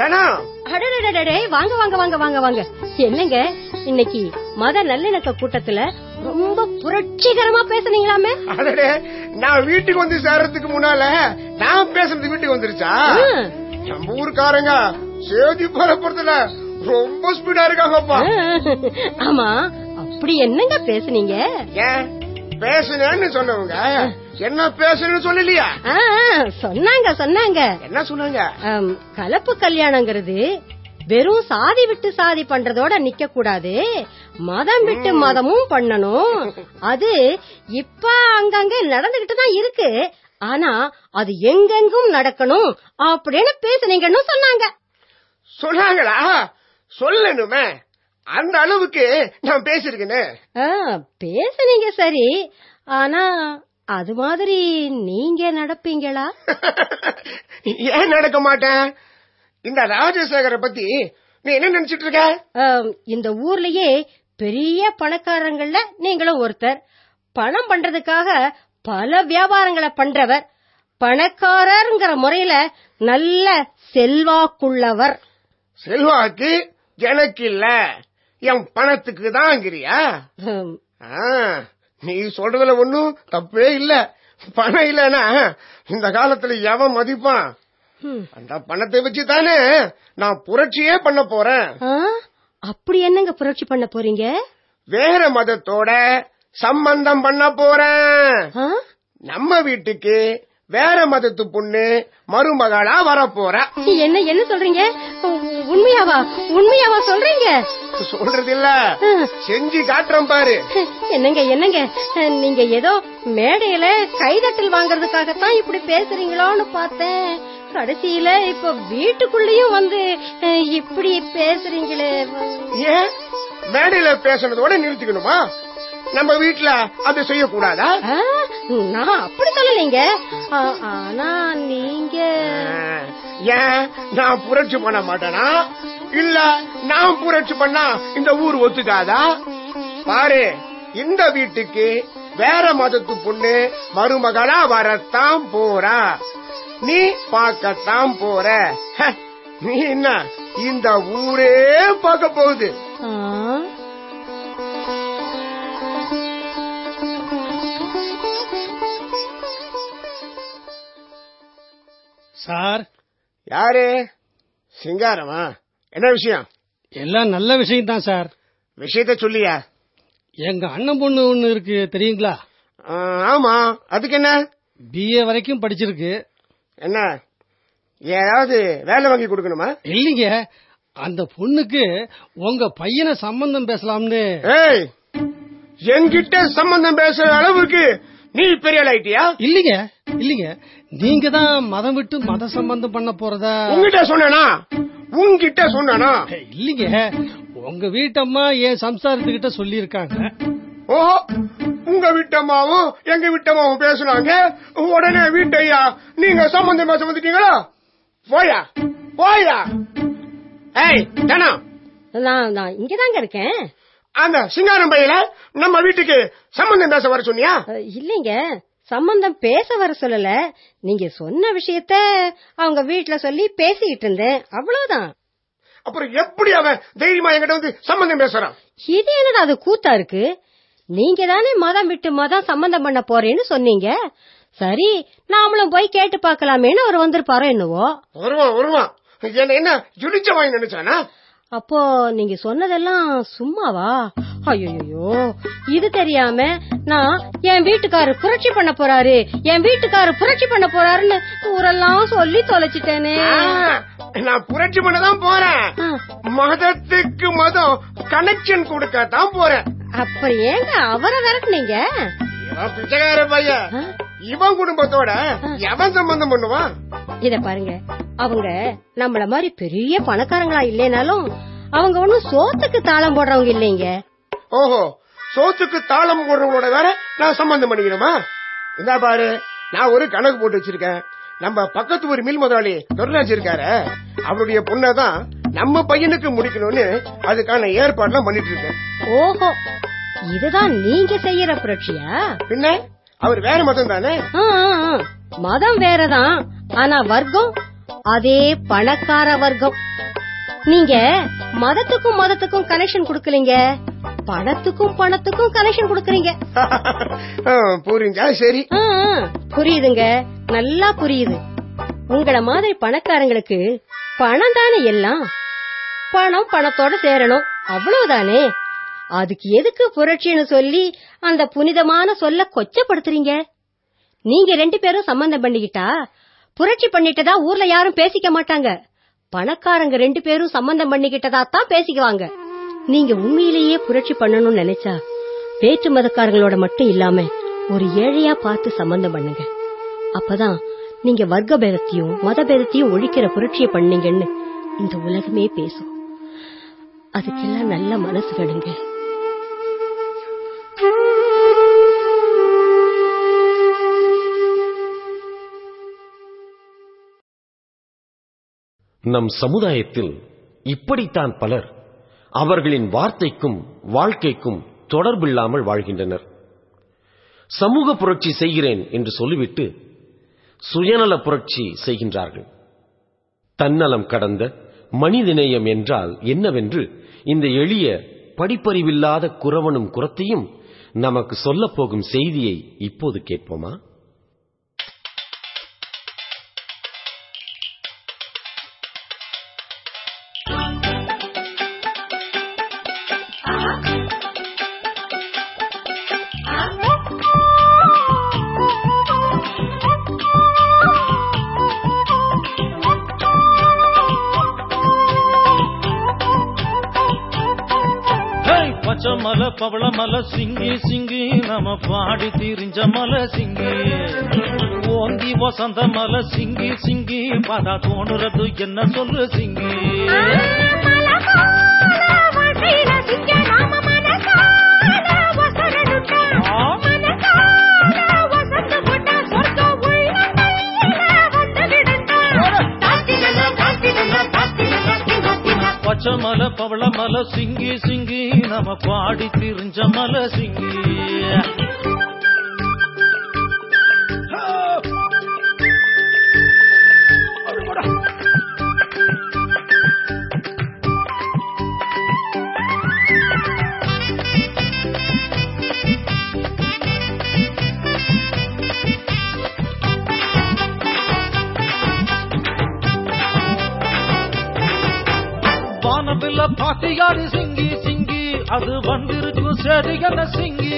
தனம் அடடடடடே வாங்க வாங்க வாங்க வாங்க வாங்க என்னங்க இன்னைக்கு மத நல்லிணக்க கூட்டத்துல ரொம்ப புரட்சிகரமா பேசுனீங்களாமே அடடே நான் வீட்டுக்கு வந்து சேர்றதுக்கு முன்னால நான் பேசுறது வீட்டுக்கு வந்துருச்சா ம். நம்ம ஊருக்காரங்க சேதி பரப்புறதுல ரொம்ப ஸ்பீடா இருக்காங்கப்பா ஆமா அப்படி என்னங்க பேசுனீங்க ஏன் பேசுனேன்னு சொன்னவங்க என்ன பேசுறேன்னு சொல்லலையா ஆ, சொன்னாங்க சொன்னாங்க என்ன சொன்னாங்க ஆம், கலப்பு கல்யாணங்கிறது வெறும் சாதி விட்டு சாதி பண்றதோட நிக்க கூடாது மதம் விட்டு மதமும் பண்ணணும் அது இப்ப அங்கங்க நடந்துகிட்டு தான் இருக்கு ஆனா அது எங்கெங்கும் நடக்கணும் அப்படின்னு பேசுனீங்கன்னு சொன்னாங்க சொன்னாங்களா சொல்லணுமே அந்த அளவுக்கு நான் பேசிருக்கேனே ஆ, பேசுனீங்க சரி ஆனா அது மாதிரி நீங்க நடப்பீங்களா ஏன் நடக்க மாட்டேன் இந்த ராஜசேகர பத்தி நீ என்ன நினைச்சிட்டு இருக்க ஆம், இந்த ஊர்லயே பெரிய பணக்காரங்கள்ல நீங்களும் ஒருத்தர் பணம் பண்றதுக்காக பல வியாபாரங்களை பண்றவர் பணக்காரர்ங்கிற முறையில நல்ல செல்வாக்குள்ளவர் செல்வாக்கு எனக்கு இல்ல என் பணத்துக்கு தான்ங்கிறியா ஹம், ஆ, நீ சொல்றதுல ஒண்ணும் தப்பே இல்ல பணம் இல்லனா இந்த காலத்துல எவன் மதிப்பான் ஹம். அந்த பணத்தை வச்சு தானே நான் புரட்சியே பண்ண போறேன் ஆ, அப்படி என்னங்க புரட்சி பண்ண போறீங்க வேற மதத்தோட சம்பந்தம் பண்ண போறேன் ஆ? நம்ம வீட்டுக்கு வேற மதத்து பொண்ணு மருமகளா வரப்போற என்ன என்ன சொல்றீங்க உ- உண்மையாவா உண்மையாவா சொல்றீங்க சொல்றது இல்ல ஆ. செஞ்சு காட்டுறேன் பாரு என்னங்க என்னங்க நீங்க ஏதோ மேடையில கைதட்டல் வாங்குறதுக்காகத்தான் இப்படி பேசுறீங்களோன்னு பார்த்தேன் கடைசியில இப்ப வீட்டுக்குள்ளேயும் வந்து அஹ், இப்படி பேசுறீங்களே ஏன் மேடையில பேசுனதோட நிறுத்திக்கணுமா நம்ம வீட்டுல அது செய்யக்கூடாதா ஆ, நான் அப்படி சொல்லலைங்க ஆ, ஆனா நீங்க ஏன் நான் புரட்சி பண்ண மாட்டேனா இல்ல நான் புரட்சி பண்ணா இந்த ஊர் ஒத்துக்காதா பாரு இந்த வீட்டுக்கு வேற மதத்து பொண்ணு மருமகளா வரத்தான் போறா நீ பார்க்கத்தான் போற ஹ, நீ என்ன இந்த ஊரே பார்க்க போகுது ஆ, சார் யாரு சிங்காரமா என்ன விஷயம் எல்லாம் நல்ல விஷயம் தான் சார் விஷயத்த சொல்லியா எங்க அண்ணன் பொண்ணு ஒண்ணு இருக்கு தெரியுங்களா ஆ, ஆமா அதுக்கு என்ன பிஏ வரைக்கும் படிச்சிருக்கு என்ன ஏதாவது வேலை வாங்கி கொடுக்கணுமா இல்லைங்க அந்த பொண்ணுக்கு உங்க பையனை சம்பந்தம் பேசலாம்னு ஏய் என்கிட்ட சம்பந்தம் பேசுற அளவுக்கு நீ பெரிய ஆள் ஆயிட்டியா இல்லைங்க இல்லைங்க நீங்க தான் மதம் விட்டு மத சம்பந்தம் பண்ண போறதா உங்ககிட்ட சொன்னனா உன்கிட்ட சொன்னனா இல்லைங்க உங்க வீட்டம்மா என் சம்சாரத்துக்கிட்ட சொல்லியிருக்காங்க ஓஹோ உங்க வீட்டம்மாவும் எங்க வீட்டம்மாவும் பேசுனாங்க உடனே வீட்டையா நீங்க சம்பந்தம் பேச வந்துட்டீங்களா போயா போயா ஏய் தனா நான் நான் இங்கதாங்க இருக்கேன் அந்த சிங்காரம் பையில நம்ம வீட்டுக்கு சம்பந்தம் பேச வர சொன்னியா அஹ், இல்லைங்க சம்பந்தம் பேச வர சொல்லல நீங்க சொன்ன விஷயத்த அவங்க வீட்ல சொல்லி பேசிக்கிட்டு இருந்தேன் அவ்வளவுதான் அப்புறம் எப்படி அவன் தைரியமா என்கிட்ட வந்து சம்பந்தம் பேசுறான் இது என்னடா அது கூத்தா இருக்கு நீங்க தானே மதம் விட்டு மதம் சம்பந்தம் பண்ண போறேன்னு சொன்னீங்க சரி நாமளும் போய் கேட்டு பார்க்கலாமேன்னு அவர் வந்திருப்பாரோ என்னவோ வருவான் வருவான் என்ன என்ன ஜுடிச்ச வாங்கி நினைச்சானா அப்போ நீங்க சொன்னதெல்லாம் சும்மாவா ஐயோ இது தெரியாம நான் என் வீட்டுக்காரு புரட்சி பண்ண போறாரு என் வீட்டுக்காரு புரட்சி பண்ண போறாருன்னு ஊரெல்லாம் சொல்லி தொலைச்சிட்டேனே ஆ, நான் புரட்சி பண்ணதான் போறேன் ஆ, மதத்துக்கு மதம் கனெக்ஷன் கொடுக்கத்தான் போறேன் அப்புறம் ஏங்க அவரை விரட்டுனீங்க இவன் பிச்சைக்கார பையன் ஆ, இவன் குடும்பத்தோட எவன் சம்பந்தம் பண்ணுவான் இத பாருங்க அவங்க நம்மள மாதிரி பெரிய பணக்காரங்களா இல்லைனாலும் அவங்க ஒண்ணும் சோத்துக்கு தாளம் போடுறவங்க இல்லைங்க ஓஹோ சோத்துக்கு தாளம் போடுறவங்களோட வேற நான் சம்பந்தம் பண்ணிக்கணுமா இந்தா பாரு நான் ஒரு கணக்கு போட்டு வச்சிருக்கேன் நம்ம பக்கத்து ஒரு மில் முதலாளி தொழிலாச்சு இருக்காரு அவருடைய பொண்ணதான் நம்ம பையனுக்கு முடிக்கணும்னு அதுக்கான ஏற்பாடுலாம் பண்ணிட்டு இருக்கேன் ஓஹோ இதுதான் நீங்க செய்யற புரட்சியா பின்ன அவர் வேற மதம் தானே ஆ, ஆ, ஆ. மதம் வேறதான் ஆனா வர்க்கம் அதே பணக்கார வர்க்கம் நீங்க மதத்துக்கும் மதத்துக்கும் கனெக்ஷன் கொடுக்கலீங்க பணத்துக்கும் பணத்துக்கும் கனெக்ஷன் கொடுக்கறீங்க ஆ, புரிஞ்சா சரி ஆ, ஆ, புரியுதுங்க நல்லா புரியுது உங்கள மாதிரி பணக்காரங்களுக்கு பணம் தானே எல்லாம் பணம் பணத்தோட சேரணும் அவ்வளவுதானே அதுக்கு எதுக்கு புரட்சின்னு சொல்லி அந்த புனிதமான சொல்ல கொச்சப்படுத்துறீங்க நீங்க ரெண்டு பேரும் சம்பந்தம் பண்ணிக்கிட்டா புரட்சி பண்ணிட்டதா ஊர்ல யாரும் பேசிக்க மாட்டாங்க பணக்காரங்க ரெண்டு பேரும் சம்பந்தம் பண்ணிக்கிட்டதா தான் பேசிக்குவாங்க நீங்க உண்மையிலேயே புரட்சி பண்ணணும்னு நினைச்சா வேற்று மதக்காரங்களோட மட்டும் இல்லாம ஒரு ஏழையா பார்த்து சம்பந்தம் பண்ணுங்க அப்பதான் நீங்க வர்க்க பேதத்தையும் மத பேதத்தையும் ஒழிக்கிற புரட்சியை பண்ணீங்கன்னு இந்த உலகமே பேசும் அதுக்கெல்லாம் நல்ல மனசு வேணுங்க நம் சமுதாயத்தில் இப்படித்தான் பலர் அவர்களின் வார்த்தைக்கும் வாழ்க்கைக்கும் தொடர்பில்லாமல் வாழ்கின்றனர் சமூக புரட்சி செய்கிறேன் என்று சொல்லிவிட்டு சுயநல புரட்சி செய்கின்றார்கள் தன்னலம் கடந்த மனிதநேயம் என்றால் என்னவென்று இந்த எளிய படிப்பறிவில்லாத குறவனும் குரத்தையும் நமக்கு சொல்லப் போகும் செய்தியை இப்போது கேட்போமா ஹேய், பச்சை மலை பவள மலை சிங்கி சிங்கி நம்ம பாடி திரிஞ்ச மலை சிங்கி ஓங்கி வசந்த மலை சிங்கி சிங்கி பார்த்தா தோணுறது என்ன சொல்லு சிங்கி பச்சை மலை பவள மலை சிங்கி சிங்கி நம்ம பாடி திரிஞ்ச மலை சிங்கி வானவில்ல பாட்டியாடி சிங்கி சிங்கி அது வந்திருக்கும் செடிகன சிங்கி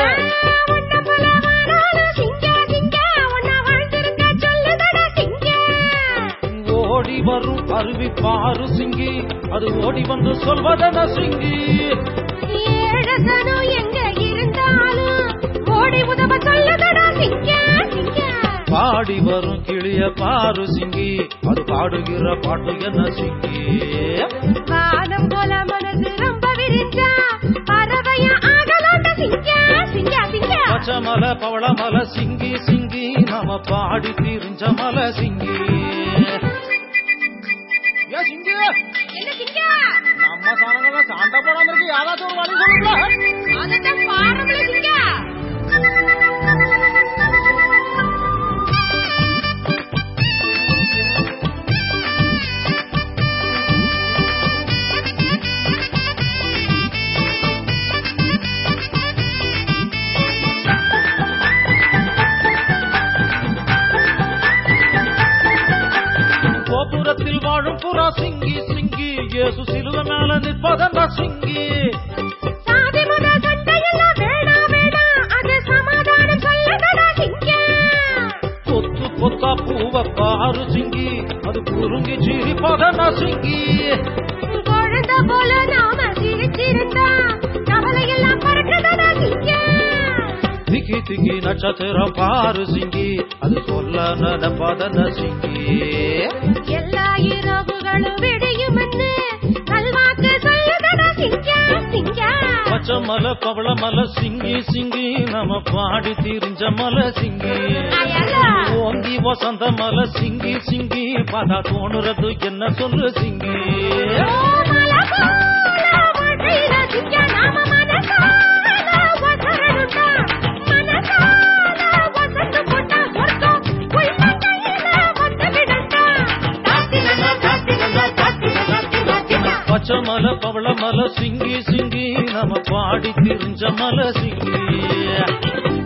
ஓடி வரும் அருவி பாரு சிங்கி அது ஓடி வந்து சொல்வதன சிங்கி பாடி வரும் கிளிய பாரு சிங்கி அது பாடுகிற பாட்டு என்ன சிங்கி வானம் போல மனசு ரொம்ப விரிஞ்சா பறவையா ஆகலாட்ட சிங்கா சிங்கா சிங்கா பச்சை மலை பவள மலை சிங்கி சிங்கி நாம பாடி திரிஞ்ச மலை சிங்கி ஏ சிங்கி என்ன சிங்கா நம்ம சாணங்கள சாண்ட போடாம இருக்கு யாராச்சும் ஒரு வழி சொல்லுங்களா அதத்தான் பாரம்பரிய சிங்கா கோபுரத்தில் வாழும் புறா சிங்கி சிங்கி இயேசு சிலுவ மேல நிற்பதென்ற சிங்கி சாதி முத சண்டையெல்லாம் வேணாம் வேணாம் அது சமாதானம் சொல்லடா சிங்கா கொத்து கொத்தா பூவ பாரு சிங்கி அது குறுங்கி சிரிப்பதென்ன சிங்கி குழந்தை போல நாம சிரிச்சிருந்தா கவலையெல்லாம் பறக்கதடா சிங்கா திக்கி திக்கி நட்சத்திரம் பாரு சிங்கி அது சொல்ல நடப்பதென்ன சிங்கி எல்லா இரவுகளும் விடியுமென்னு நல்வாக்கு சொல்லுதடா சிங்கா சிங்கா பச்சை மலை பவள மலை சிங்கி சிங்கி நம்ம பாடி திரிஞ்ச மலை சிங்கி அயலா. ஓங்கி வசந்த மலை சிங்கி சிங்கி பார்த்தா தோணுறது என்ன சொல்லு சிங்கி சிங்கா பச்சை மலை பவள மலை சிங்கி சிங்கி நம்ம பாடி திரிஞ்ச மலை சிங்கி